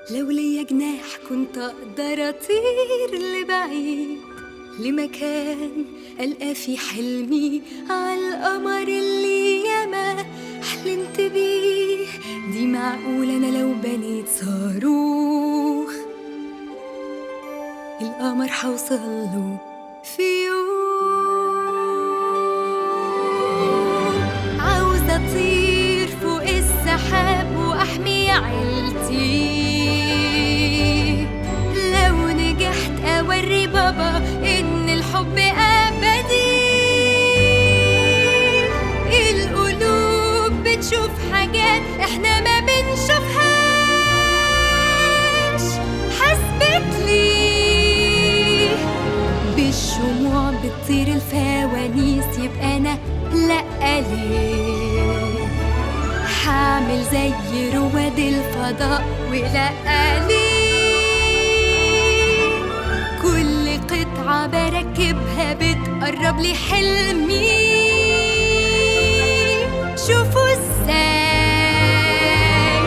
لو ليا جناح كنت اقدر اطير لبعيد لمكان القى في حلمي على القمر اللي ياما حلمت بيه دي معقول انا لو بنيت صاروخ القمر حوصله في يوم عاوزة أطير فوق السحاب وأحمي عيلتي لو نجحت أوري بابا إن الحب أبدي القلوب بتشوف حاجات إحنا ما بنشوفهاش حسبت لي بالشموع بتطير الفوانيس يبقى انا لا ليه هعمل زي رواد الفضاء ولا ليه كل قطعة بركبها بتقرب لي حلمي شوفوا ازاي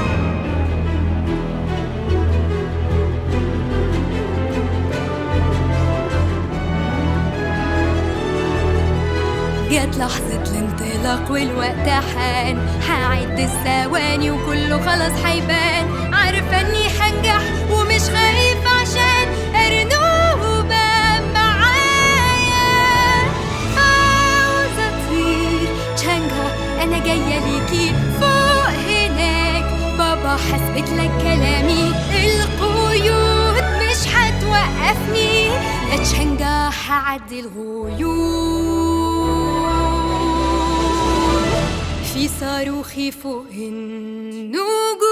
جت لحظة الانطلاق والوقت حان هعد الثواني وكله خلاص هيبان عارفة اني هنجح ومش خايف عشان ارنوبة معايا عاوزة اطير تشانجا انا جاية ليكي فوق هناك بابا حسبت لك كلامي القيود مش هتوقفني يا تشانجا هعدي الغيوم في صاروخي فوق النجوم